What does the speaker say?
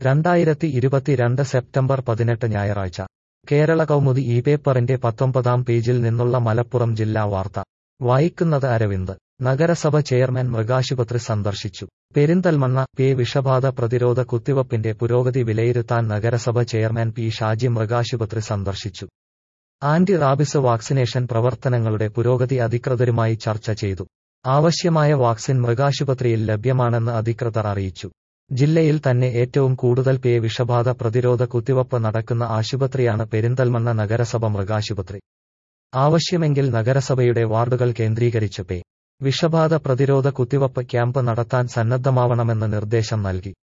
രണ്ടായിരത്തി ഇരുപത്തിരണ്ട് സെപ്റ്റംബർ പതിനെട്ട് ഞായറാഴ്ച കേരള കൗമുദി ഈ പേപ്പറിന്റെ പത്തൊമ്പതാം പേജിൽ നിന്നുള്ള മലപ്പുറം ജില്ലാ വാർത്ത വായിക്കുന്നത് അരവിന്ദ് നഗരസഭ ചെയർമാൻ മൃഗാശുപത്രി സന്ദർശിച്ചു പെരിന്തൽമണ്ണ പേ വിഷബാധ പ്രതിരോധ കുത്തിവപ്പിന്റെ പുരോഗതി വിലയിരുത്താൻ നഗരസഭ ചെയർമാൻ പി ഷാജി മൃഗാശുപത്രി സന്ദർശിച്ചു ആന്റി റാബിസ് വാക്സിനേഷൻ പ്രവർത്തനങ്ങളുടെ പുരോഗതി അധികൃതരുമായി ചർച്ച ചെയ്തു ആവശ്യമായ വാക്സിൻ മൃഗാശുപത്രിയിൽ ലഭ്യമാണെന്ന് അധികൃതർ അറിയിച്ചു ജില്ലയിൽ തന്നെ ഏറ്റവും കൂടുതൽ പേ വിഷബാധ പ്രതിരോധ കുത്തിവപ്പ് നടക്കുന്ന ആശുപത്രിയാണ് പെരിന്തൽമണ്ണ നഗരസഭ മൃഗാശുപത്രി ആവശ്യമെങ്കിൽ നഗരസഭയുടെ വാർഡുകൾ കേന്ദ്രീകരിച്ച് പേ വിഷബാധ പ്രതിരോധ കുത്തിവപ്പ് ക്യാമ്പ് നടത്താൻ സന്നദ്ധമാവണമെന്ന് നിർദ്ദേശം നൽകി